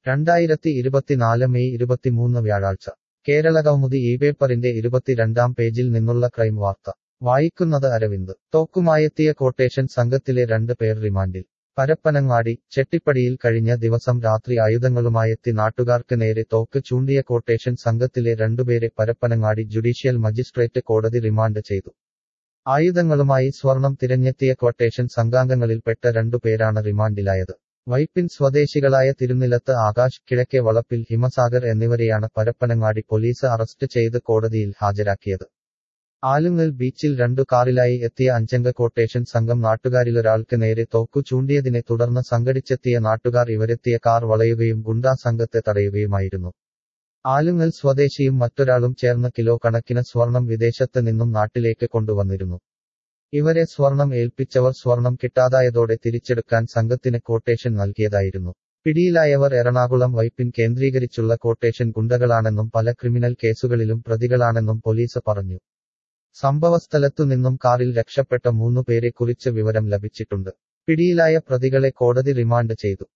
രണ്ടായിരത്തി ഇരുപത്തിനാല് മെയ് ഇരുപത്തിമൂന്ന് വ്യാഴാഴ്ച കേരളകൗമുദി ഈ പേപ്പറിന്റെ ഇരുപത്തിരണ്ടാം പേജിൽ നിന്നുള്ള ക്രൈം വാർത്ത വായിക്കുന്നത് അരവിന്ദ് തോക്കുമായെത്തിയ ക്വട്ടേഷൻ സംഘത്തിലെ രണ്ട് പേർ റിമാൻഡിൽ പരപ്പനങ്ങാടി ചെട്ടിപ്പടിയിൽ കഴിഞ്ഞ ദിവസം രാത്രി ആയുധങ്ങളുമായെത്തി നാട്ടുകാർക്ക് നേരെ തോക്ക് ചൂണ്ടിയ ക്വട്ടേഷൻ സംഘത്തിലെ രണ്ടുപേരെ പരപ്പനങ്ങാടി ജുഡീഷ്യൽ മജിസ്ട്രേറ്റ് കോടതി റിമാൻഡ് ചെയ്തു ആയുധങ്ങളുമായി സ്വർണം തിരഞ്ഞെത്തിയ ക്വട്ടേഷൻ സംഘാംഗങ്ങളിൽപ്പെട്ട രണ്ടുപേരാണ് റിമാൻഡിലായത് വൈപ്പിൻ സ്വദേശികളായ തിരുനിലത്ത് ആകാശ് കിഴക്കെ വളപ്പിൽ ഹിമസാഗർ എന്നിവരെയാണ് പരപ്പനങ്ങാടി പോലീസ് അറസ്റ്റ് ചെയ്ത് കോടതിയിൽ ഹാജരാക്കിയത് ആലുങ്ങൽ ബീച്ചിൽ രണ്ടു കാറിലായി എത്തിയ അഞ്ചംഗ ക്വട്ടേഷൻ സംഘം നാട്ടുകാരിലൊരാൾക്ക് നേരെ തോക്കു ചൂണ്ടിയതിനെ തുടർന്ന് സംഘടിച്ചെത്തിയ നാട്ടുകാർ ഇവരെത്തിയ കാർ വളയുകയും ഗുണ്ടാ സംഘത്തെ തടയുകയുമായിരുന്നു ആലുങ്ങൽ സ്വദേശിയും മറ്റൊരാളും ചേർന്ന് കിലോ കണക്കിന് സ്വർണം വിദേശത്ത് നിന്നും നാട്ടിലേക്ക് കൊണ്ടുവന്നിരുന്നു ഇവരെ സ്വർണം ഏൽപ്പിച്ചവർ സ്വർണം കിട്ടാതായതോടെ തിരിച്ചെടുക്കാൻ സംഘത്തിന് ക്വട്ടേഷൻ നൽകിയതായിരുന്നു പിടിയിലായവർ എറണാകുളം വൈപ്പിൻ കേന്ദ്രീകരിച്ചുള്ള ക്വട്ടേഷൻ ഗുണ്ടകളാണെന്നും പല ക്രിമിനൽ കേസുകളിലും പ്രതികളാണെന്നും പോലീസ് പറഞ്ഞു സംഭവസ്ഥലത്തു നിന്നും കാറിൽ രക്ഷപ്പെട്ട മൂന്നു പേരെ കുറിച്ച് വിവരം ലഭിച്ചിട്ടുണ്ട് പിടിയിലായ പ്രതികളെ കോടതി റിമാൻഡ് ചെയ്തു